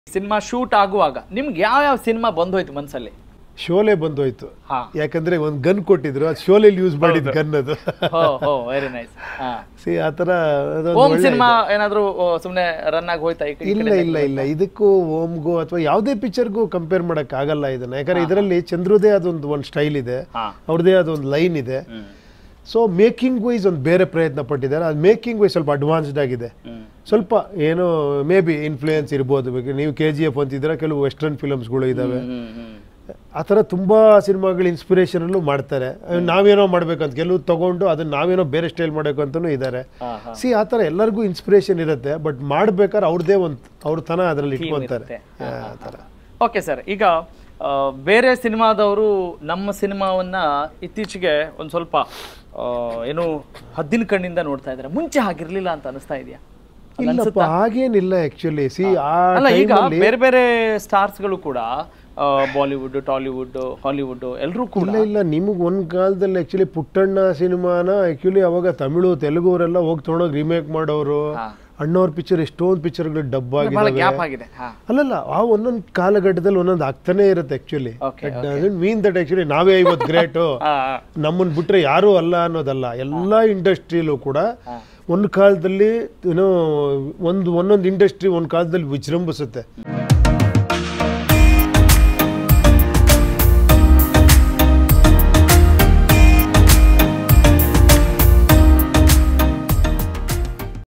Cinema shoot ಆಗುವಾಗ ನಿಮ್ಗೆ ಯಾವ ಯಾವ ಸಿನಿಮಾ ಬಂದೋಯ್ತು ಮನ್ಸಲ್ಲಿ ಶೋಲೆ ಬಂದೋಯ್ತು ಹಾ ಯಾಕಂದ್ರೆ ಒಂದು ಗನ್ ಕೊಟ್ಟಿದ್ರು ಅದು ಶೋಲೆಲಿ ಯೂಸ್ ಮಾಡಿದ ಗನ್ ಅದು ಹೋ ಹೋ ವೆರಿ ನೈಸ್ ಹಾ ಸಿ ಆ ಥರ ಅದೊಂದು ಹೋಮ್ ಒಳ್ಳೆ ಸಿನಿಮಾ ಏನಾದ್ರು ಓ, ಸುಮ್ನೆ ರನ್ ಆಗಿ ಹೋಯ್ತಾ ಈ ಕಡೆ- ಈ ಇಲ್ಲ ಕಡೆ ಇಲ್ಲ ಇಲ್ಲ ಇದಕ್ಕೂ ಓಮ್ಗೂ ಅಥವಾ ಯಾವುದೇ ಪಿಕ್ಚರ್ಗೂ ಕಂಪೇರ್ ಮಾಡಕ್ ಆಗಲ್ಲ ಇದನ್ನ ಯಾಕಂದ್ರೆ ಇದರಲ್ಲಿ ಚಂದ್ರದೇ ಅದೊಂದು ಒಂದು ಸ್ಟೈಲ್ ಇದೆ ಹಾ ಅವ್ರದ್ದೇ ಅದೊಂದು ಲೈನ್ ಇದೆ ಹ್ಮ್ ಸೊ ಮೇಕಿಂಗ್ ವೈಸ್ ಒಂದು ಬೇರೆ ಪ್ರಯತ್ನ ಪಟ್ಟಿದ್ದಾರೆ ಅದು ಮೇಕಿಂಗ್ ವೈಸ್ ಸ್ವಲ್ಪ ಅಡ್ವಾನ್ಸ್ಡ್ ಆಗಿದೆ ಹ್ಮ್ ಸ್ವಲ್ಪ ಏನೋ ಮೇ ಬಿ ಇನ್ಫ್ಲೂಯೆನ್ಸ್ ಇರ್ಬೋದು ಬೇಕಾದ್ರೆ ನೀವು ಕೆ ಜಿ ಎಫ್ ಅಂತಿದ್ರೆ ಕೆಲವು ವೆಸ್ಟರ್ನ್ ಫಿಲಮ್ಸ್ಗಳು ಇದ್ದಾವೆ ಹ್ಮ್ ಹ್ಮ್ ಆ ಥರ ತುಂಬ ಸಿನಿಮಾಗಳು ಇನ್ಸ್ಪಿರೇಷನಲ್ಲೂ ಮಾಡ್ತಾರೆ ನಾವೇನೋ ಮಾಡ್ಬೇಕಂತ ಕೆಲವು ತಗೊಂಡು ಅದನ್ನ ನಾವೇನೋ ಬೇರೆ ಸ್ಟೈಲ್ ಮಾಡಬೇಕು ಅಂತಲೂ ಇದ್ದಾರೆ ಹಾ ಹಾ ಸಿ ಆ ಥರ ಎಲ್ಲರಿಗೂ ಇನ್ಸ್ಪಿರೇಷನ್ ಇರುತ್ತೆ ಬಟ್ ಮಾಡ್ಬೇಕಾದ್ರೆ ಅವ್ರದ್ದೇ ಒಂದು ಅವ್ರ ತನ ಅದರಲ್ಲಿ ಇಟ್ಕೊಂತಾರೆ ಇರುತ್ತೆ. ಆ ಥರ ಓಕೆ ಸರ್ ಈಗ ಆ, ಬೇರೆ ಸಿನಿಮಾದವರು ನಮ್ಮ ಸಿನಿಮಾವನ್ನ ಇತ್ತೀಚೆಗೆ ಒಂದು ಸ್ವಲ್ಪ ಆ, ಏನು ಹದ್ದಿನ ಕಣ್ಣಿಂದ ನೋಡ್ತಾ ಇದ್ದಾರೆ ಮುಂಚೆ ಹಾಗಿರ್ಲಿಲ್ಲ ಅಂತ ಅನಿಸ್ತಾ ಇದೆಯಾ ಇಲ್ಲಪ್ಪ ಹಾಗೇನಿಲ್ಲ ಆ್ಯಕ್ಚುಲಿ ಸಿ ಆ ಅಲ್ಲ ಈಗ ಟೈಮಲ್ಲಿ ಬೇರೆ ಬೇರೆ ಸ್ಟಾರ್ಸ್ಗಳು ಕೂಡ ಬಾಲಿವುಡ್ ಟಾಲಿವುಡ್ ಹಾಲಿವುಡ್ ಎಲ್ಲರೂ ಕೂಡ ಇಲ್ಲ ಇಲ್ಲ ನಿಮಗೆ ಒಂದು ಕಾಲದಲ್ಲಿ ಆ್ಯಕ್ಚುಲಿ ಪುಟ್ಟಣ್ಣ ಸಿನಿಮಾನ ಆ್ಯಕ್ಚುಲಿ ಅವಾಗ ತಮಿಳು ತೆಲುಗು ಅವರೆಲ್ಲ ಹೋಗಿ ತೊಗೊಂಡೋಗಿ ರಿಮೇಕ್ ಮಾಡೋರು ಹಾ. ಅಣ್ಣವ್ರ ಪಿಕ್ಚರ್ ಎಷ್ಟೊಂದು ಪಿಕ್ಚರ್ಗಳು ಡಬ್ ಬಹಳ ಆಗಿದ್ದಾವೆ ಗ್ಯಾಪ್ ಆಗಿದೆ ಹಾ ಅಲ್ಲಲ್ಲ ಆ ಒಂದೊಂದು ಕಾಲಘಟ್ಟದಲ್ಲಿ ಒಂದೊಂದು ಆಗ್ತಾನೆ ಇರುತ್ತೆ actually Okay, mean that actually ನಾವೇ ಇವತ್ತು ಗ್ರೇಟು ಹಾ ನಮ್ಮನ್ನ ಬಿಟ್ರೆ ಯಾರೂ ಅಲ್ಲ ಅನ್ನೋದಲ್ಲ ಎಲ್ಲ ಇಂಡಸ್ಟ್ರಿಯಲ್ಲೂ ಕೂಡ ಹಾ. ಒಂದು ಕಾಲದಲ್ಲಿ ಏನೋ ಒಂದು ಒಂದೊಂದು ಇಂಡಸ್ಟ್ರಿ ಒಂದು ಕಾಲದಲ್ಲಿ ವಿಜೃಂಭಿಸುತ್ತೆ